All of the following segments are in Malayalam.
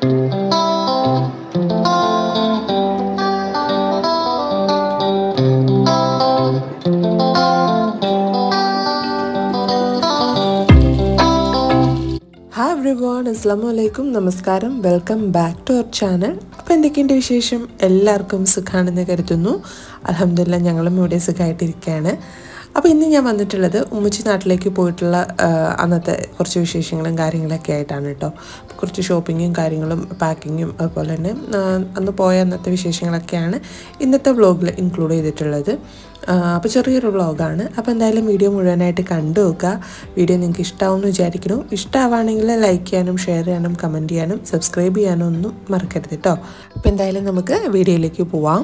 ഹായ് എവ്രി വൺ അസ്സാം വലൈക്കും നമസ്കാരം welcome back to our channel അപ്പോൾ എന്തൊക്കെയുണ്ട് വിശേഷം എല്ലാവർക്കും സുഖമാണെന്ന് കരുതുന്നു അലഹമില്ല ഞങ്ങളും ഇവിടെ സുഖമായിട്ടിരിക്കുകയാണ് അപ്പോൾ ഇന്ന് ഞാൻ വന്നിട്ടുള്ളത് ഉമ്മച്ചി നാട്ടിലേക്ക് പോയിട്ടുള്ള ആ, അന്നത്തെ കുറച്ച് വിശേഷങ്ങളും കാര്യങ്ങളൊക്കെ ആയിട്ടാണ് കേട്ടോ അപ്പോൾ കുറച്ച് ഷോപ്പിങ്ങും കാര്യങ്ങളും പാക്കിങ്ങും അതുപോലെ തന്നെ ആ, അന്ന് പോയ അന്നത്തെ വിശേഷങ്ങളൊക്കെയാണ് ഇന്നത്തെ വ്ളോഗിൽ ഇൻക്ലൂഡ് ചെയ്തിട്ടുള്ളത് അപ്പോൾ ചെറിയൊരു വ്ളോഗാണ് അപ്പോൾ എന്തായാലും വീഡിയോ മുഴുവനായിട്ട് കണ്ടു നോക്കുക വീഡിയോ നിങ്ങൾക്ക് ഇഷ്ടമാവുമെന്ന് വിചാരിക്കുന്നു ഇഷ്ടമാവുകയാണെങ്കിൽ ലൈക്ക് ചെയ്യാനും ഷെയർ ചെയ്യാനും കമൻറ്റ് ചെയ്യാനും സബ്സ്ക്രൈബ് ചെയ്യാനും ഒന്നും മറക്കരുത് കേട്ടോ അപ്പോൾ എന്തായാലും നമുക്ക് വീഡിയോയിലേക്ക് പോവാം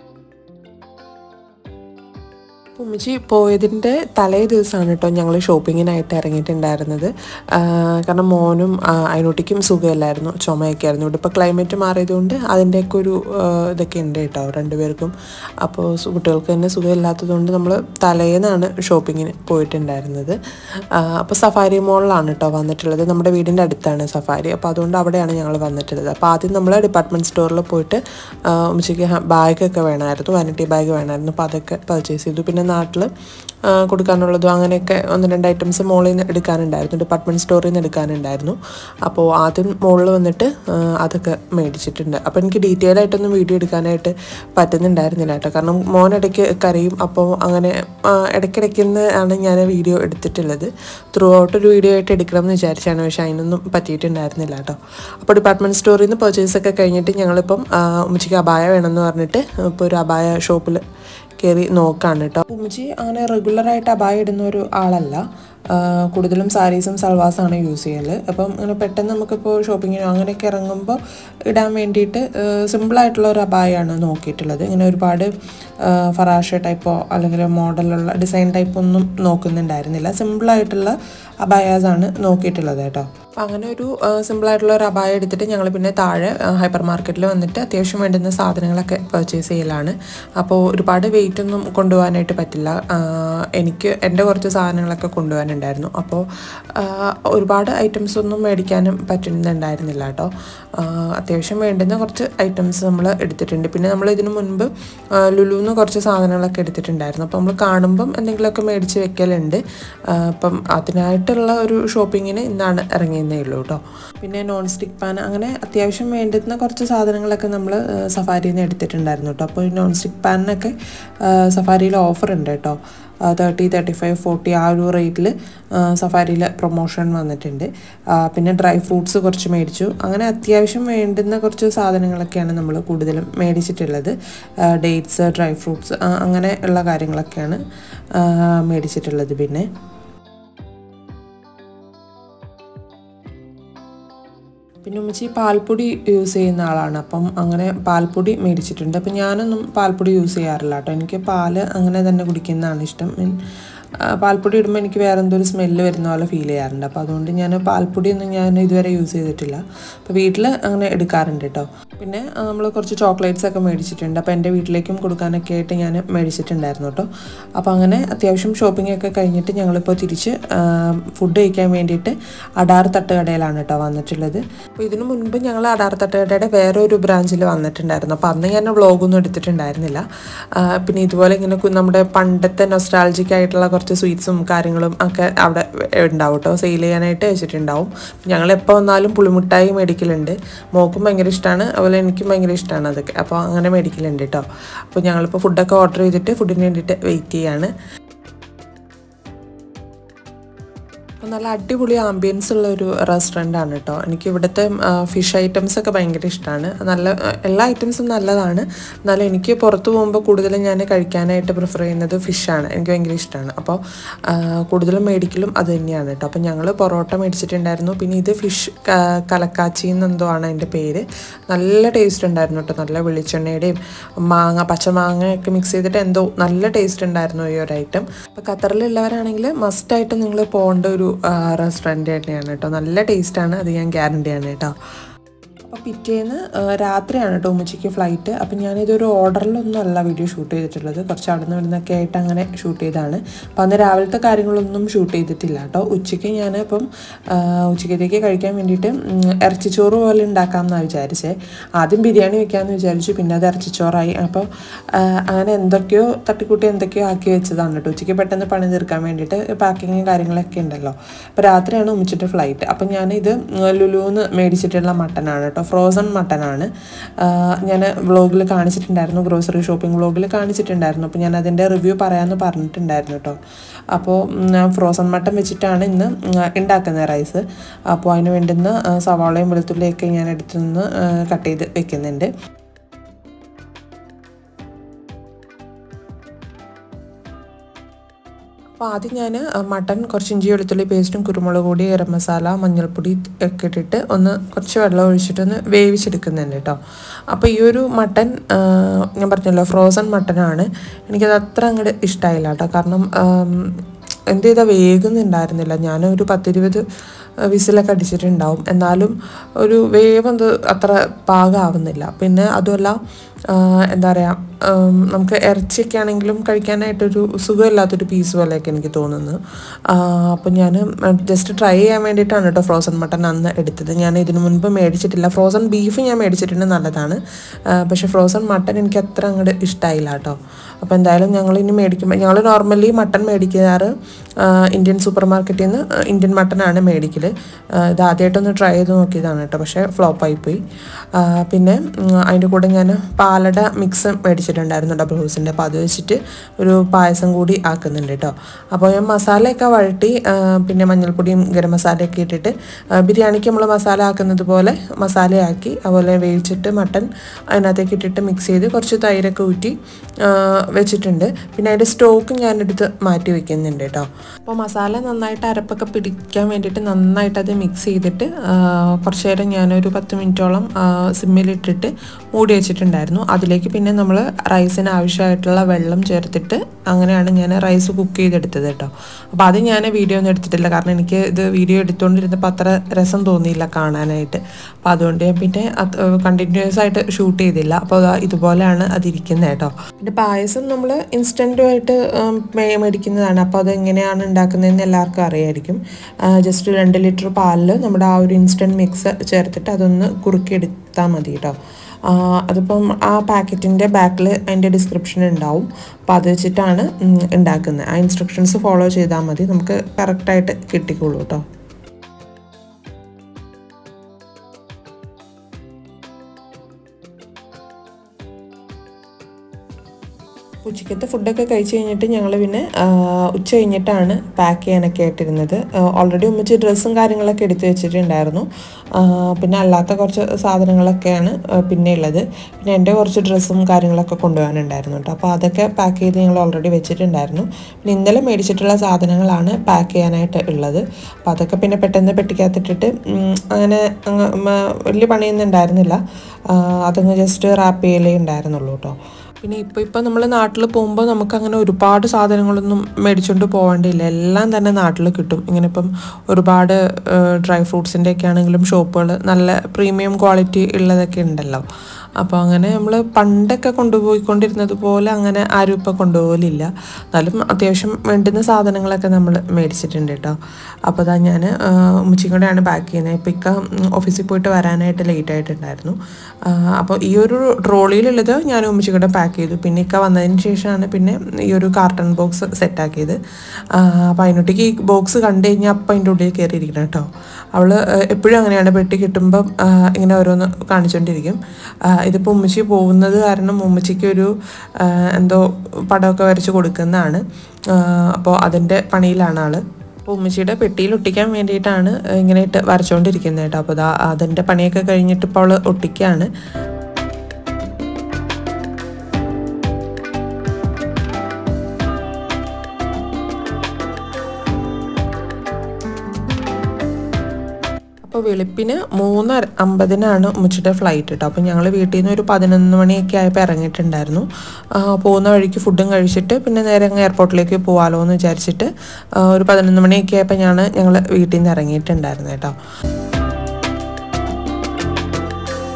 ഉമ്മച്ചി പോയതിൻ്റെ തലേ ദിവസമാണ് കേട്ടോ ഞങ്ങൾ ഷോപ്പിങ്ങിനായിട്ട് ഇറങ്ങിയിട്ടുണ്ടായിരുന്നത് ആ, കാരണം മോനും ആ, അയനൂട്ടിക്കും സുഖമില്ലായിരുന്നു ചുമയൊക്കെ ആയിരുന്നു ഇവിടെ ഇപ്പോൾ ക്ലൈമറ്റ് മാറിയതുകൊണ്ട് അതിൻ്റെയൊക്കെ ഒരു ആ, ഇതൊക്കെ ഉണ്ട് കേട്ടോ രണ്ടുപേർക്കും അപ്പോൾ സു- കുട്ടികൾക്ക് തന്നെ സുഖമില്ലാത്തതുകൊണ്ട് നമ്മൾ തലേന്നാണ് ഷോപ്പിങ്ങിന് പോയിട്ടുണ്ടായിരുന്നത് ആ, അപ്പോൾ സഫാരി മോളിലാണ് കേട്ടോ വന്നിട്ടുള്ളത് നമ്മുടെ വീടിൻ്റെ അടുത്താണ് സഫാരി അപ്പോൾ അതുകൊണ്ട് അവിടെയാണ് ഞങ്ങൾ വന്നിട്ടുള്ളത് അപ്പോൾ ആദ്യം നമ്മൾ ഡിപ്പാർട്ട്മെൻറ്റ് സ്റ്റോറിൽ പോയിട്ട് ആ, ഉമ്മച്ചിക്ക് ഹ- ബാഗൊക്കെ വേണമായിരുന്നു വാനിറ്റി ബാഗ് വേണമായിരുന്നു അപ്പോൾ അതൊക്കെ പർച്ചേസ് ചെയ്തു പിന്നെ നാട്ടിൽ കൊടുക്കാനുള്ളതും അങ്ങനെയൊക്കെ ഒന്ന് രണ്ട് ഐറ്റംസ് മോളിൽ നിന്ന് എടുക്കാനുണ്ടായിരുന്നു ഡിപ്പാർട്ട്മെൻറ്റ് സ്റ്റോറിൽ നിന്ന് എടുക്കാനുണ്ടായിരുന്നു അപ്പോൾ ആദ്യം മോളിൽ വന്നിട്ട് ആ, അതൊക്കെ മേടിച്ചിട്ടുണ്ട് അപ്പോൾ എനിക്ക് ഡീറ്റെയിൽ ആയിട്ടൊന്നും വീഡിയോ എടുക്കാനായിട്ട് പറ്റുന്നുണ്ടായിരുന്നില്ല കേട്ടോ കാരണം മോനിടയ്ക്ക് കരയും അപ്പോൾ അങ്ങനെ ആ, ഇടയ്ക്കിടയ്ക്ക് നിന്ന് ആണ് ഞാൻ വീഡിയോ എടുത്തിട്ടുള്ളത് ത്രൂ ഔട്ട് ഒരു വീഡിയോ ആയിട്ട് എടുക്കണം എന്ന് വിചാരിച്ചാണ് പക്ഷേ അതിനൊന്നും പറ്റിയിട്ടുണ്ടായിരുന്നില്ല കേട്ടോ അപ്പോൾ ഡിപ്പാർട്ട്മെൻറ്റ് സ്റ്റോറിൽ നിന്ന് പർച്ചേസ് ഒക്കെ കഴിഞ്ഞിട്ട് ഞങ്ങളിപ്പം ആ, ഉമ്മച്ചിക്ക് അബായ വേണമെന്ന് പറഞ്ഞിട്ട് ഇപ്പോൾ ഒരു അബായ ഷോപ്പിൽ കയറി നോക്കാണ് കേട്ടോ ഉമ്മച്ചി അങ്ങനെ റെഗുലറായിട്ട് അബായ ഇടുന്ന ഒരു ആളല്ല ആ, കൂടുതലും സാരീസും സൽവാസാണ് യൂസ് ചെയ്യല് അപ്പം അങ്ങനെ പെട്ടെന്ന് നമുക്കിപ്പോൾ ഷോപ്പിങ്ങിനോ അങ്ങനെയൊക്കെ ഇറങ്ങുമ്പോൾ ഇടാൻ വേണ്ടിയിട്ട് സിമ്പിളായിട്ടുള്ള ഒരു അബായാണ് നോക്കിയിട്ടുള്ളത് ഇങ്ങനെ ഒരുപാട് ആ, ഫറാഷ ടൈപ്പോ അല്ലെങ്കിൽ മോഡലുള്ള ഡിസൈൻ ടൈപ്പ് ഒന്നും നോക്കുന്നുണ്ടായിരുന്നില്ല സിമ്പിളായിട്ടുള്ള അബായാസാണ് നോക്കിയിട്ടുള്ളത് കേട്ടോ അപ്പം അങ്ങനെ ഒരു സിമ്പിളായിട്ടുള്ള ഒരു അബായ എടുത്തിട്ട് ഞങ്ങൾ പിന്നെ താഴെ ഹൈപ്പർ മാർക്കറ്റിൽ വന്നിട്ട് അത്യാവശ്യം വേണ്ടുന്ന സാധനങ്ങളൊക്കെ പർച്ചേസ് ചെയ്യലാണ് അപ്പോൾ ഒരുപാട് വെയിറ്റ് ഒന്നും കൊണ്ടുപോകാനായിട്ട് പറ്റില്ല ആ, എനിക്ക് എൻ്റെ കുറച്ച് സാധനങ്ങളൊക്കെ കൊണ്ടുപോകാനുണ്ടായിരുന്നു അപ്പോൾ ആ, ഒരുപാട് ഐറ്റംസ് ഒന്നും മേടിക്കാനും പറ്റുന്നുണ്ടായിരുന്നില്ല കേട്ടോ ആ, അത്യാവശ്യം വേണ്ടുന്ന കുറച്ച് ഐറ്റംസ് നമ്മൾ എടുത്തിട്ടുണ്ട് പിന്നെ നമ്മൾ ഇതിനു മുൻപ് ആ, ലുലുന്ന് കുറച്ച് സാധനങ്ങളൊക്കെ എടുത്തിട്ടുണ്ടായിരുന്നു അപ്പോൾ നമ്മൾ കാണുമ്പം എന്തെങ്കിലുമൊക്കെ മേടിച്ച് വെക്കലുണ്ട് ആ, അപ്പം അതിനായിട്ടുള്ള ഒരു ഷോപ്പിങ്ങിന് ഇന്നാണ് ഇറങ്ങിയതേ ഉള്ളൂ കേട്ടോ പിന്നെ നോൺ സ്റ്റിക്ക് പാൻ അങ്ങനെ അത്യാവശ്യം വേണ്ടുന്ന കുറച്ച് സാധനങ്ങളൊക്കെ നമ്മൾ സഫാരിയിൽ നിന്ന് എടുത്തിട്ടുണ്ടായിരുന്നു കേട്ടോ അപ്പോൾ ഈ നോൺ സ്റ്റിക്ക് പാനിനൊക്കെ സഫാരിയിൽ ഓഫർ ഉണ്ട് കേട്ടോ തേർട്ടി തേർട്ടി ഫൈവ് ഫോർട്ടി ആ ഒരു റേറ്റിൽ സഫാരിയിൽ പ്രൊമോഷൻ വന്നിട്ടുണ്ട് ആ, പിന്നെ ഡ്രൈ ഫ്രൂട്ട്സ് കുറച്ച് മേടിച്ചു അങ്ങനെ അത്യാവശ്യം വേണ്ടുന്ന കുറച്ച് സാധനങ്ങളൊക്കെയാണ് നമ്മൾ കൂടുതലും മേടിച്ചിട്ടുള്ളത് ഡേറ്റ്സ് ഡ്രൈ ഫ്രൂട്ട്സ് അങ്ങനെ ഉള്ള കാര്യങ്ങളൊക്കെയാണ് ആ, മേടിച്ചിട്ടുള്ളത് പിന്നെ പിന്നെ ഉമ്മച്ചി പാൽപ്പൊടി യൂസ് ചെയ്യുന്ന ആളാണ് അപ്പം അങ്ങനെ പാൽപ്പൊടി മേടിച്ചിട്ടുണ്ട് അപ്പം ഞാനൊന്നും പാൽപ്പൊടി യൂസ് ചെയ്യാറില്ല കേട്ടോ എനിക്ക് പാല് അങ്ങനെ തന്നെ കുടിക്കുന്നതാണ് ഇഷ്ടം മീൻ ആ, പാൽപ്പൊടി ഇടുമ്പോൾ എനിക്ക് വേറെ എന്തോ ഒരു സ്മെല്ല് വരുന്ന പോലെ ഫീൽ ചെയ്യാറുണ്ട് അപ്പോൾ അതുകൊണ്ട് ഞാൻ പാൽപ്പൊടിയൊന്നും ഞാൻ ഇതുവരെ യൂസ് ചെയ്തിട്ടില്ല അപ്പോൾ വീട്ടിൽ അങ്ങനെ എടുക്കാറുണ്ട് കേട്ടോ പിന്നെ നമ്മൾ കുറച്ച് ചോക്ലേറ്റ്സ് ഒക്കെ മേടിച്ചിട്ടുണ്ട് അപ്പോൾ എൻ്റെ വീട്ടിലേക്കും കൊടുക്കാനൊക്കെ ആയിട്ട് ഞാൻ മേടിച്ചിട്ടുണ്ടായിരുന്നു കേട്ടോ അപ്പോൾ അങ്ങനെ അത്യാവശ്യം ഷോപ്പിംഗ് ഒക്കെ കഴിഞ്ഞിട്ട് ഞങ്ങളിപ്പോൾ തിരിച്ച് ഫുഡ് കഴിക്കാൻ വേണ്ടിയിട്ട് അടാർ തട്ടുകടയിലാണ് കേട്ടോ വന്നിട്ടുള്ളത് അപ്പോൾ ഇതിനു മുൻപ് ഞങ്ങൾ അടാർ തട്ടുകടയുടെ വേറെ ഒരു ബ്രാഞ്ചിൽ വന്നിട്ടുണ്ടായിരുന്നു അപ്പോൾ അന്ന് ഞാൻ വ്ളോഗൊന്നും എടുത്തിട്ടുണ്ടായിരുന്നില്ല ആ, പിന്നെ ഇതുപോലെ ഇങ്ങനെ കു- നമ്മുടെ പണ്ടത്തെ നൊസ്റ്റാൾജിക് ആയിട്ടുള്ള കുറച്ച് സ്വീറ്റ്സും കാര്യങ്ങളും ഒക്കെ അവിടെ ഉണ്ടാവും കേട്ടോ സെയിൽ ചെയ്യാനായിട്ട് വെച്ചിട്ടുണ്ടാവും ഞങ്ങൾ എപ്പോൾ വന്നാലും പുളിമുട്ടായി മേടിക്കലുണ്ട് മോക്കും ഭയങ്കര ഇഷ്ടമാണ് അതുപോലെ എനിക്കും ഭയങ്കര ഇഷ്ടമാണ് അതൊക്കെ അപ്പോൾ അങ്ങനെ മേടിക്കലുണ്ട് കേട്ടോ അപ്പോൾ ഞങ്ങളിപ്പോൾ ഫുഡൊക്കെ ഓർഡർ ചെയ്തിട്ട് ഫുഡിന് വേണ്ടിയിട്ട് വെയിറ്റ് ചെയ്യാണ് അപ്പോൾ നല്ല അടിപൊളി ആംബിയൻസ് ഉള്ള ഒരു റെസ്റ്റോറൻ്റ് ആണ് കേട്ടോ എനിക്ക് ഇവിടുത്തെ ഫിഷ് ഐറ്റംസ് ഒക്കെ ഭയങ്കര ഇഷ്ടമാണ് നല്ല ആ, എല്ലാ ഐറ്റംസും നല്ലതാണ് എന്നാലും എനിക്ക് പുറത്ത് പോകുമ്പോൾ കൂടുതലും ഞാൻ കഴിക്കാനായിട്ട് പ്രിഫർ ചെയ്യുന്നത് ഫിഷാണ് എനിക്ക് ഭയങ്കര ഇഷ്ടമാണ് അപ്പോൾ ആ, കൂടുതലും മേടിക്കലും അത് തന്നെയാണ് കേട്ടോ അപ്പോൾ ഞങ്ങൾ പൊറോട്ട മേടിച്ചിട്ടുണ്ടായിരുന്നു പിന്നെ ഇത് ഫിഷ് കലക്കാച്ചി എന്നെന്തോ ആണ് അതിൻ്റെ പേര് നല്ല ടേസ്റ്റ് ഉണ്ടായിരുന്നു കേട്ടോ നല്ല വെളിച്ചെണ്ണയുടെയും മാങ്ങ പച്ചമാങ്ങയൊക്കെ മിക്സ് ചെയ്തിട്ട് എന്തോ നല്ല ടേസ്റ്റ് ഉണ്ടായിരുന്നു ഈ ഒരു ഐറ്റം അപ്പോൾ ഖത്തറിലുള്ളവരാണെങ്കിൽ മസ്റ്റായിട്ട് നിങ്ങൾ പോകേണ്ട ഒരു റെസ്റ്റോറൻറ്റ് തന്നെയാണ് കേട്ടോ നല്ല ടേസ്റ്റാണ് അത് ഞാൻ ഗ്യാരണ്ടിയാണ് കേട്ടോ അപ്പോൾ പിറ്റേന്ന് ആ, രാത്രിയാണ് കേട്ടോ ഉമ്മച്ചിക്ക് ഫ്ലൈറ്റ് അപ്പം ഞാനിതൊരു ഓർഡറിലൊന്നും അല്ല വീഡിയോ ഷൂട്ട് ചെയ്തിട്ടുള്ളത് കുറച്ച് അവിടെ നിന്ന് ഇവിടുന്നൊക്കെ ആയിട്ട് അങ്ങനെ ഷൂട്ട് ചെയ്തതാണ് അപ്പം അന്ന് രാവിലത്തെ കാര്യങ്ങളൊന്നും ഷൂട്ട് ചെയ്തിട്ടില്ല കേട്ടോ ഉച്ചയ്ക്ക് ഞാൻ ഇപ്പം ആ, ഉച്ചക്കത്തേക്ക് കഴിക്കാൻ വേണ്ടിയിട്ട് ഉം, ഇറച്ചിച്ചോറ് പോലെ ഉണ്ടാക്കാമെന്നാണ് വിചാരിച്ചത് ആദ്യം ബിരിയാണി വെക്കാമെന്ന് വിചാരിച്ചു പിന്നെ അത് ഇറച്ചിച്ചോറായി അപ്പോൾ ആ, അങ്ങനെ എന്തൊക്കെയോ തട്ടിക്കൂട്ടി എന്തൊക്കെയോ ആക്കി വെച്ചതാണ് കേട്ടോ ഉച്ചയ്ക്ക് പെട്ടെന്ന് പണി തീർക്കാൻ വേണ്ടിയിട്ട് പാക്കിങ്ങും കാര്യങ്ങളൊക്കെ ഉണ്ടല്ലോ അപ്പോൾ രാത്രിയാണ് ഉമ്മച്ചിട്ട് ഫ്ലൈറ്റ് അപ്പം ഞാനിത് ലുലുന്ന് മേടിച്ചിട്ടുള്ള മട്ടനാണ് കേട്ടോ ഫ്രോസൺ മട്ടനാണ് ഞാൻ വ്ളോഗിൽ കാണിച്ചിട്ടുണ്ടായിരുന്നു ഗ്രോസറി ഷോപ്പിംഗ് വ്ളോഗിൽ കാണിച്ചിട്ടുണ്ടായിരുന്നു അപ്പോൾ ഞാൻ അതിൻ്റെ റിവ്യൂ പറയാമെന്ന് പറഞ്ഞിട്ടുണ്ടായിരുന്നു കേട്ടോ അപ്പോൾ ഫ്രോസൺ മട്ടൻ വെച്ചിട്ടാണ് ഇന്ന് ഉം, ഉണ്ടാക്കുന്നത് റൈസ് അപ്പോൾ അതിന് വേണ്ടുന്ന ആ, സവാളയും വെളുത്തുള്ളിയൊക്കെ ഞാൻ എടുത്തു നിന്ന് കട്ട് ചെയ്ത് വെക്കുന്നുണ്ട് അപ്പോൾ ആദ്യം ഞാൻ മട്ടൺ കുറച്ച് ഇഞ്ചി വെളുത്തുള്ളി പേസ്റ്റും കുരുമുളക് പൊടി ഗരം മസാല മഞ്ഞൾപ്പൊടി ഒക്കെ ഇട്ടിട്ട് ഒന്ന് കുറച്ച് വെള്ളം ഒഴിച്ചിട്ടൊന്ന് വേവിച്ചെടുക്കുന്നുണ്ട് കേട്ടോ അപ്പോൾ ഈ ഒരു മട്ടൺ ആ, ഞാൻ പറഞ്ഞല്ലോ ഫ്രോസൺ മട്ടനാണ് എനിക്കത് അത്ര അങ്ങോട്ട് ഇഷ്ടമായില്ല കേട്ടോ കാരണം ആം, എന്ത് ചെയ്താൽ വേഗുന്നുണ്ടായിരുന്നില്ല ഞാനൊരു പത്തിരുപത് വിസിലൊക്കെ അടിച്ചിട്ടുണ്ടാവും എന്നാലും ഒരു വേവ് എന്ത് അത്ര പാകമാവുന്നില്ല പിന്നെ അതുമല്ല ആ, എന്താ പറയുക ഉം, നമുക്ക് ഇറച്ചിയൊക്കെ ആണെങ്കിലും കഴിക്കാനായിട്ടൊരു സുഖമില്ലാത്തൊരു പീസ് പോലെയൊക്കെ എനിക്ക് തോന്നുന്നു അപ്പം ഞാൻ ജസ്റ്റ് ട്രൈ ചെയ്യാൻ വേണ്ടിയിട്ടാണ് കേട്ടോ ഫ്രോസൺ മട്ടൺ അന്ന് എടുത്തത് ഞാൻ ഇതിനു മുൻപ് മേടിച്ചിട്ടില്ല ഫ്രോസൺ ബീഫ് ഞാൻ മേടിച്ചിട്ടുണ്ട് നല്ലതാണ് ആ, പക്ഷേ ഫ്രോസൺ മട്ടൺ എനിക്ക് അത്ര അങ്ങോട്ട് ഇഷ്ടമായില്ല കേട്ടോ അപ്പോൾ എന്തായാലും ഞങ്ങൾ ഇനി മേടിക്കുമ്പോൾ ഞങ്ങൾ നോർമലി മട്ടൺ മേടിക്കാറ് ആ, ഇന്ത്യൻ സൂപ്പർ മാർക്കറ്റിൽ നിന്ന് ഇന്ത്യൻ മട്ടനാണ് മേടിക്കൽ ആ, ഇത് ആദ്യമായിട്ടൊന്ന് ട്രൈ ചെയ്ത് നോക്കിയതാണ് കേട്ടോ പക്ഷേ ഫ്ലോപ്പായി പോയി ആ, പിന്നെ ഉം, അതിൻ്റെ കൂടെ ഞാൻ പാലട മിക്സ് മേടിച്ചിട്ടുണ്ടായിരുന്നു ഡബിൾ ഹൗസിൻ്റെ അപ്പോൾ അത് വെച്ചിട്ട് ഒരു പായസം കൂടി ആക്കുന്നുണ്ട് കേട്ടോ അപ്പോൾ ഞാൻ മസാലയൊക്കെ വഴട്ടി ആ, പിന്നെ മഞ്ഞൾപ്പൊടിയും ഗരം മസാലയൊക്കെ ഇട്ടിട്ട് ആ, ബിരിയാണിക്ക് നമ്മൾ മസാല ആക്കുന്നത് പോലെ മസാലയാക്കി അതുപോലെ വേവിച്ചിട്ട് മട്ടൻ അതിനകത്തേക്ക് ഇട്ടിട്ട് മിക്സ് ചെയ്ത് കുറച്ച് തൈരൊക്കെ ഊറ്റി ആ, വെച്ചിട്ടുണ്ട് പിന്നെ അതിൻ്റെ സ്റ്റോക്ക് ഞാനെടുത്ത് മാറ്റി വെക്കുന്നുണ്ട് കേട്ടോ അപ്പോൾ മസാല നന്നായിട്ട് അരപ്പൊക്കെ പിടിക്കാൻ വേണ്ടിയിട്ട് നന്നായിട്ട് അത് മിക്സ് ചെയ്തിട്ട് ആ, കുറച്ച് നേരം ഞാനൊരു പത്ത് മിനിറ്റോളം ആ, സിമ്മിലിട്ടിട്ട് മൂടി വെച്ചിട്ടുണ്ടായിരുന്നു അതിലേക്ക് പിന്നെ നമ്മൾ റൈസിന് ആവശ്യമായിട്ടുള്ള വെള്ളം ചേർത്തിട്ട് അങ്ങനെയാണ് ഞാൻ റൈസ് കുക്ക് ചെയ്തെടുത്തത് കേട്ടോ അപ്പോൾ അത് ഞാൻ വീഡിയോ ഒന്നും എടുത്തിട്ടില്ല കാരണം എനിക്ക് ഇത് വീഡിയോ എടുത്തുകൊണ്ടിരുന്നപ്പോൾ അത്ര രസം തോന്നിയില്ല കാണാനായിട്ട് അപ്പോൾ അതുകൊണ്ട് ഞാൻ പിന്നെ കണ്ടിന്യൂസ് ആയിട്ട് ഷൂട്ട് ചെയ്തില്ല അപ്പോൾ ദാ ഇതുപോലെയാണ് അതിരിക്കുന്നത് കേട്ടോ പിന്നെ പായസം നമ്മൾ ഇൻസ്റ്റൻറ്റുമായിട്ട് മേടിക്കുന്നതാണ് അപ്പോൾ അത് എങ്ങനെയാണ് ഉണ്ടാക്കുന്നതെന്ന് എല്ലാവർക്കും അറിയായിരിക്കും ജസ്റ്റ് രണ്ട് ലിറ്റർ പാലിൽ നമ്മുടെ ആ ഒരു ഇൻസ്റ്റൻറ്റ് മിക്സ് ചേർത്തിട്ട് അതൊന്ന് കുറുക്കിയെടുത്താൽ മതി കേട്ടോ ആ, അതിപ്പം ആ പാക്കറ്റിൻ്റെ ബാക്കിൽ അതിൻ്റെ ഡിസ്ക്രിപ്ഷൻ ഉണ്ടാവും അപ്പോൾ അത് വെച്ചിട്ടാണ് ഉം, ഉണ്ടാക്കുന്നത് ആ ഇൻസ്ട്രക്ഷൻസ് ഫോളോ ചെയ്താൽ മതി നമുക്ക് കറക്റ്റായിട്ട് കിട്ടിക്കോളൂ കേട്ടോ ഉച്ചക്കത്തെ ഫുഡൊക്കെ കഴിച്ച് കഴിഞ്ഞിട്ട് ഞങ്ങൾ പിന്നെ ആ, ഉച്ച കഴിഞ്ഞിട്ടാണ് പാക്ക് ചെയ്യാനൊക്കെ ആയിട്ടിരുന്നത് ഓൾറെഡി ഉമ്മച്ച് ഡ്രസ്സും കാര്യങ്ങളൊക്കെ എടുത്തു വെച്ചിട്ടുണ്ടായിരുന്നു ആ, പിന്നെ അല്ലാത്ത കുറച്ച് സാധനങ്ങളൊക്കെയാണ് ആ, പിന്നെ ഉള്ളത് പിന്നെ എൻ്റെ കുറച്ച് ഡ്രസ്സും കാര്യങ്ങളൊക്കെ കൊണ്ടുപോകാനുണ്ടായിരുന്നു കേട്ടോ അപ്പോൾ അതൊക്കെ പാക്ക് ചെയ്ത് ഞങ്ങൾ ഓൾറെഡി വെച്ചിട്ടുണ്ടായിരുന്നു പിന്നെ ഇന്നലെ മേടിച്ചിട്ടുള്ള സാധനങ്ങളാണ് പാക്ക് ചെയ്യാനായിട്ട് ഉള്ളത് അപ്പോൾ അതൊക്കെ പിന്നെ പെട്ടെന്ന് പെട്ടിക്കകത്തിട്ടിട്ട് ഉം, അങ്ങനെ അങ്ങ് മ- വലിയ പണിയൊന്നും ഉണ്ടായിരുന്നില്ല ആ, അതങ്ങ് ജസ്റ്റ് റാപ്പ് ചെയ്യലേ ഉണ്ടായിരുന്നുള്ളൂ കേട്ടോ പിന്നെ ഇപ്പോൾ ഇപ്പോൾ നമ്മൾ നാട്ടിൽ പോകുമ്പോൾ നമുക്ക് അങ്ങനെ ഒരുപാട് സാധനങ്ങളൊന്നും മേടിച്ചുകൊണ്ട് പോകേണ്ടിയില്ല എല്ലാം തന്നെ നാട്ടിൽ കിട്ടും ഇങ്ങനെ ഇപ്പം ഒരുപാട് ഡ്രൈ ഫ്രൂട്ട്സിൻ്റെ ഒക്കെ ആണെങ്കിലും ഷോപ്പുകൾ നല്ല പ്രീമിയം ക്വാളിറ്റി ഉള്ളതൊക്കെ ഉണ്ടല്ലോ അപ്പോൾ അങ്ങനെ നമ്മൾ പണ്ടൊക്കെ കൊണ്ടുപോയിക്കൊണ്ടിരുന്നത് പോലെ അങ്ങനെ ആരും ഇപ്പോൾ കൊണ്ടുപോകലില്ല എന്നാലും അത്യാവശ്യം വേണ്ടുന്ന സാധനങ്ങളൊക്കെ നമ്മൾ മേടിച്ചിട്ടുണ്ട് കേട്ടോ അപ്പോൾ അതാ ഞാൻ ഉമ്മച്ചിയും കൂടെയാണ് പാക്ക് ചെയ്യുന്നത് ഇപ്പോൾ ഇക്ക ഉം, ഓഫീസിൽ പോയിട്ട് വരാനായിട്ട് ലേറ്റ് ആയിട്ടുണ്ടായിരുന്നു ആ, അപ്പോൾ ഈ ഒരു ട്രോളിയിലുള്ളത് ഞാൻ ഉമ്മച്ചി കൂടെ പാക്ക് ചെയ്തു പിന്നെ ഇക്ക വന്നതിന് ശേഷമാണ് പിന്നെ ഈ ഒരു കാർട്ടൺ ബോക്സ് സെറ്റാക്കിയത് അപ്പോൾ അതിനൊട്ടേക്ക് ഈ ബോക്സ് കണ്ടു കഴിഞ്ഞാൽ അപ്പം അതിൻ്റെ ഉള്ളിൽ കയറിയിരിക്കണം കേട്ടോ അവൾ എപ്പോഴും അങ്ങനെയാണ് പെട്ടി കിട്ടുമ്പം ആ, ഇങ്ങനെ ഓരോന്ന് കാണിച്ചുകൊണ്ടിരിക്കും ആ, ഇതിപ്പോൾ ഉമ്മച്ചി പോകുന്നത് കാരണം ഉമ്മച്ചിക്ക് ഒരു ആ, എന്തോ പടമൊക്കെ വരച്ച് കൊടുക്കുന്നതാണ് അപ്പോൾ അതിൻ്റെ പണിയിലാണ് ആള് അപ്പോൾ ഉമ്മച്ചിയുടെ പെട്ടിയിൽ ഒട്ടിക്കാൻ വേണ്ടിയിട്ടാണ് ഇങ്ങനെ ഇട്ട് വരച്ചുകൊണ്ടിരിക്കുന്നത് കേട്ടോ അപ്പോൾ അതാ അതിൻ്റെ പണിയൊക്കെ കഴിഞ്ഞിട്ട് ഇപ്പോൾ അവൾ ഒട്ടിക്കുകയാണ് അപ്പോൾ വെളുപ്പിന് മൂന്ന് അമ്പതിനാണ് ഉമ്മച്ചിയുടെ ഫ്ലൈറ്റ് കേട്ടോ അപ്പോൾ ഞങ്ങൾ വീട്ടിൽ നിന്ന് ഒരു പതിനൊന്ന് മണിയൊക്കെ ആയപ്പോൾ ഇറങ്ങിയിട്ടുണ്ടായിരുന്നു ആ, പോകുന്ന വഴിക്ക് ഫുഡും കഴിച്ചിട്ട് പിന്നെ നേരെ അങ്ങ് എയർപോർട്ടിലേക്ക് പോകാമല്ലോ എന്ന് വിചാരിച്ചിട്ട് ആ, ഒരു പതിനൊന്ന് മണിയൊക്കെ ആയപ്പോൾ ഞാൻ ഞങ്ങൾ വീട്ടിൽ നിന്ന് ഇറങ്ങിയിട്ടുണ്ടായിരുന്നു കേട്ടോ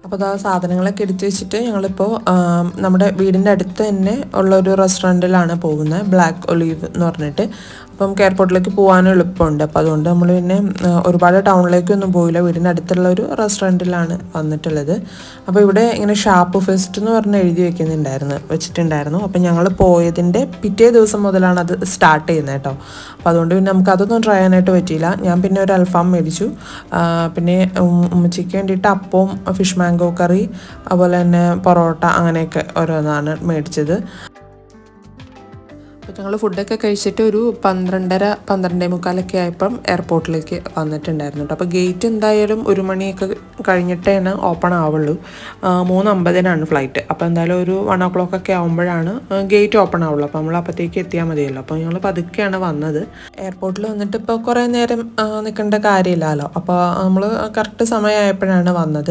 അപ്പോൾ അത് ആ സാധനങ്ങളൊക്കെ എടുത്തു വെച്ചിട്ട് ഞങ്ങളിപ്പോൾ നമ്മുടെ വീടിൻ്റെ അടുത്ത് തന്നെ ഉള്ള ഒരു റെസ്റ്റോറൻറ്റിലാണ് പോകുന്നത് ബ്ലാക്ക് ഒലീവ് എന്ന് പറഞ്ഞിട്ട് അപ്പം നമുക്ക് എയർപോർട്ടിലേക്ക് പോകാനും എളുപ്പമുണ്ട് അപ്പോൾ അതുകൊണ്ട് നമ്മൾ പിന്നെ ആ, ഒരുപാട് ടൗണിലേക്കൊന്നും പോയില്ല വീടിൻ്റെ അടുത്തുള്ള ഒരു റെസ്റ്റോറൻറ്റിലാണ് വന്നിട്ടുള്ളത് അപ്പോൾ ഇവിടെ ഇങ്ങനെ ഷാപ്പ് ഫെസ്റ്റ് എന്ന് പറഞ്ഞ് എഴുതി വെക്കുന്നുണ്ടായിരുന്നു വെച്ചിട്ടുണ്ടായിരുന്നു അപ്പോൾ ഞങ്ങൾ പോയതിൻ്റെ പിറ്റേ ദിവസം മുതലാണ് അത് സ്റ്റാർട്ട് ചെയ്യുന്നത് കേട്ടോ അപ്പോൾ അതുകൊണ്ട് പിന്നെ നമുക്ക് അതൊന്നും ട്രൈ ചെയ്യാനായിട്ട് പറ്റിയില്ല ഞാൻ പിന്നെ ഒരു അൽഫാം മേടിച്ചു ആ, പിന്നെ ഉം- ഉമ്മച്ചിക്ക് വേണ്ടിയിട്ട് അപ്പവും ഫിഷ് മാംഗോ കറി അതുപോലെ തന്നെ പൊറോട്ട അങ്ങനെയൊക്കെ ഓരോന്നാണ് മേടിച്ചത് അപ്പോൾ ഞങ്ങൾ ഫുഡൊക്കെ കഴിച്ചിട്ട് ഒരു പന്ത്രണ്ടര പന്ത്രണ്ടേ മുക്കാലൊക്കെ ആയപ്പം എയർപോർട്ടിലേക്ക് വന്നിട്ടുണ്ടായിരുന്നു കേട്ടോ അപ്പോൾ ഗേറ്റ് എന്തായാലും ഒരു മണിയൊക്കെ കഴിഞ്ഞിട്ടേണ് ഓപ്പൺ ആവുള്ളൂ ആ, മൂന്ന് അമ്പതിനാണ് ഫ്ലൈറ്റ് അപ്പോൾ എന്തായാലും ഒരു വൺ ഓ ക്ലോക്ക് ഒക്കെ ആകുമ്പോഴാണ് ഗേറ്റ് ഓപ്പൺ ആവുള്ളൂ അപ്പോൾ നമ്മൾ അപ്പോഴത്തേക്ക് എത്തിയാൽ മതിയല്ലോ അപ്പോൾ ഞങ്ങൾ പതുക്കെയാണ് വന്നത് എയർപോർട്ടിൽ വന്നിട്ട് ഇപ്പോൾ കുറേ നേരം ആ, നിൽക്കേണ്ട കാര്യമില്ലല്ലോ അപ്പോൾ നമ്മൾ കറക്റ്റ് സമയമായപ്പോഴാണ് വന്നത്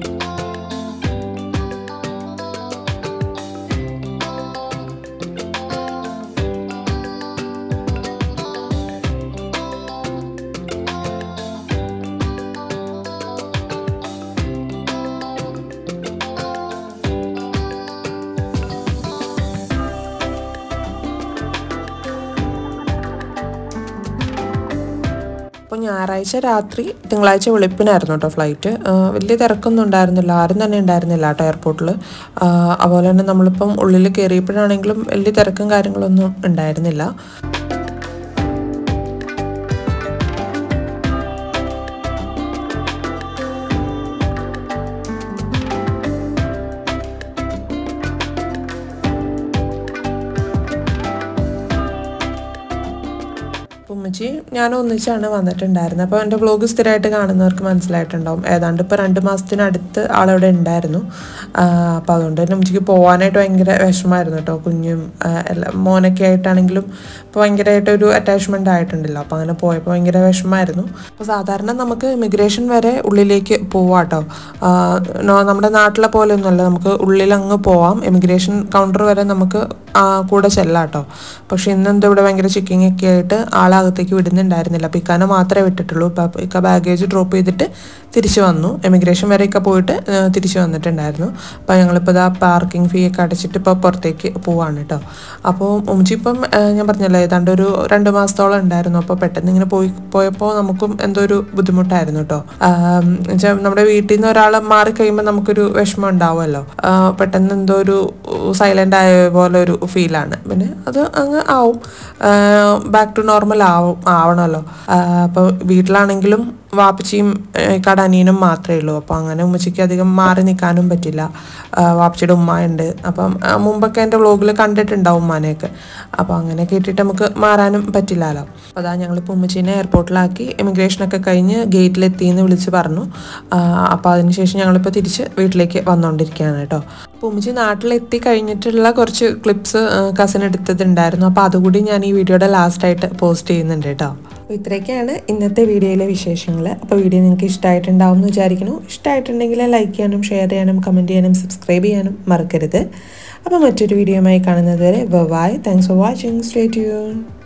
അപ്പോൾ ഞായറാഴ്ച രാത്രി തിങ്കളാഴ്ച വെളുപ്പിനായിരുന്നു കേട്ടോ ഫ്ലൈറ്റ് വലിയ തിരക്കൊന്നും ഉണ്ടായിരുന്നില്ല ആരും തന്നെ ഉണ്ടായിരുന്നില്ല കേട്ടോ എയർപോർട്ടിൽ അതുപോലെ തന്നെ നമ്മളിപ്പം ഉള്ളിൽ കയറിയപ്പോഴാണെങ്കിലും വലിയ തിരക്കും കാര്യങ്ങളൊന്നും ഉണ്ടായിരുന്നില്ല ഉമ്മച്ചി ഞാൻ ഒന്നിച്ചാണ് വന്നിട്ടുണ്ടായിരുന്നത് അപ്പോൾ എൻ്റെ വ്ലോഗ് സ്ഥിരമായിട്ട് കാണുന്നവർക്ക് മനസ്സിലായിട്ടുണ്ടാവും ഏതാണ്ട് ഇപ്പോൾ രണ്ട് മാസത്തിനടുത്ത് ആളവിടെ ഉണ്ടായിരുന്നു അപ്പോൾ അതുകൊണ്ട് തന്നെ ഉമ്മച്ചിക്ക് പോകാനായിട്ട് ഭയങ്കര വിഷമമായിരുന്നു കേട്ടോ കുഞ്ഞും ആ, എല്ലാം മോനൊക്കെ ആയിട്ടാണെങ്കിലും ഇപ്പോൾ ഭയങ്കരമായിട്ട് ഒരു അറ്റാച്ച്മെൻ്റ് ആയിട്ടുണ്ടല്ലോ അപ്പോൾ അങ്ങനെ പോയപ്പോൾ ഭയങ്കര വിഷമമായിരുന്നു അപ്പോൾ സാധാരണ നമുക്ക് ഇമിഗ്രേഷൻ വരെ ഉള്ളിലേക്ക് പോവാം കേട്ടോ ആ, നോ- നമ്മുടെ നാട്ടിലെ പോലെ ഒന്നുമല്ല നമുക്ക് ഉള്ളിൽ അങ്ങ് പോവാം ഇമിഗ്രേഷൻ കൗണ്ടർ വരെ നമുക്ക് ആ, കൂടെ ചെല്ലാം കേട്ടോ പക്ഷെ ഇന്നെന്തോ ഇവിടെ ഭയങ്കര ചെക്കിംഗ് ഒക്കെ ആയിട്ട് ആളകത്തേക്ക് വിടുന്നുണ്ടായിരുന്നില്ല അപ്പോൾ ഇക്കാനെ മാത്രമേ വിട്ടിട്ടുള്ളൂ ഇപ്പം ഇക്ക ബാഗേജ് ഡ്രോപ്പ് ചെയ്തിട്ട് തിരിച്ചു വന്നു എമിഗ്രേഷൻ വരെ ഒക്കെ പോയിട്ട് ആ, തിരിച്ചു വന്നിട്ടുണ്ടായിരുന്നു അപ്പോൾ ഞങ്ങളിപ്പോൾ ഇതാ പാർക്കിംഗ് ഫീ ഒക്കെ അടച്ചിട്ട് ഇപ്പോൾ പുറത്തേക്ക് പോവാണ് കേട്ടോ അപ്പോൾ ഉമ്മച്ചി ഇപ്പം ആ, ഞാൻ പറഞ്ഞല്ലോ ഏതാണ്ട് ഒരു രണ്ട് മാസത്തോളം ഉണ്ടായിരുന്നു അപ്പോൾ പെട്ടെന്ന് ഇങ്ങനെ പോയി പോയപ്പോൾ നമുക്കും എന്തോ ഒരു ബുദ്ധിമുട്ടായിരുന്നു കേട്ടോ വെച്ചാൽ നമ്മുടെ വീട്ടിൽ നിന്ന് ഒരാൾ മാറി കഴിയുമ്പോൾ നമുക്കൊരു വിഷമം ഉണ്ടാവുമല്ലോ ആ, പെട്ടെന്ന് എന്തോ ഒരു സൈലൻ്റ് ആയ പോലെ ഒരു ഫീലാണ് പിന്നെ അത് അങ്ങ് ആവും ബാക്ക് ടു നോർമൽ ആവും ആവണമല്ലോ അപ്പോൾ വീട്ടിലാണെങ്കിലും വാപ്പച്ചിയും കട അനിയനും മാത്രമേ ഉള്ളൂ അപ്പോൾ അങ്ങനെ ഉമ്മച്ചിക്ക് അധികം മാറി നിൽക്കാനും പറ്റില്ല ആ, വാപ്പച്ചിയുടെ ഉമ്മ ഉണ്ട് അപ്പം ആ, മുമ്പൊക്കെ എൻ്റെ വ്ലോഗിൽ കണ്ടിട്ടുണ്ടാവും ഉമ്മാനെയൊക്കെ അപ്പോൾ അങ്ങനെ കേട്ടിട്ട് നമുക്ക് മാറാനും പറ്റില്ലല്ലോ അപ്പോൾ അതാ ഞങ്ങളിപ്പോൾ ഉമ്മച്ചീനെ എയർപോർട്ടിലാക്കി ഇമിഗ്രേഷനൊക്കെ കഴിഞ്ഞ് ഗേറ്റിലെത്തിയെന്ന് വിളിച്ച് പറഞ്ഞു ആ, അപ്പോൾ അതിനുശേഷം ഞങ്ങളിപ്പോൾ തിരിച്ച് വീട്ടിലേക്ക് വന്നുകൊണ്ടിരിക്കുകയാണ് കേട്ടോ അപ്പോൾ ഉമ്മച്ചി നാട്ടിലെത്തി കഴിഞ്ഞിട്ടുള്ള കുറച്ച് ക്ലിപ്സ് കസിൻ എടുത്തതുണ്ടായിരുന്നു അപ്പോൾ അതുകൂടി ഞാൻ ഈ വീഡിയോയുടെ ലാസ്റ്റായിട്ട് പോസ്റ്റ് ചെയ്യുന്നുണ്ട് കേട്ടോ അപ്പോൾ ഇത്രയൊക്കെയാണ് ഇന്നത്തെ വീഡിയോയിലെ വിശേഷങ്ങൾ അപ്പോൾ വീഡിയോ നിങ്ങൾക്ക് ഇഷ്ടമായിട്ടുണ്ടാവും എന്ന് വിചാരിക്കുന്നു ഇഷ്ടമായിട്ടുണ്ടെങ്കിൽ ലൈക്ക് ചെയ്യാനും ഷെയർ ചെയ്യാനും കമൻറ്റ് ചെയ്യാനും സബ്സ്ക്രൈബ് ചെയ്യാനും മറക്കരുത് അപ്പോൾ മറ്റൊരു വീഡിയോയുമായി കാണുന്നത് വരെ bye thanks for watching stay tune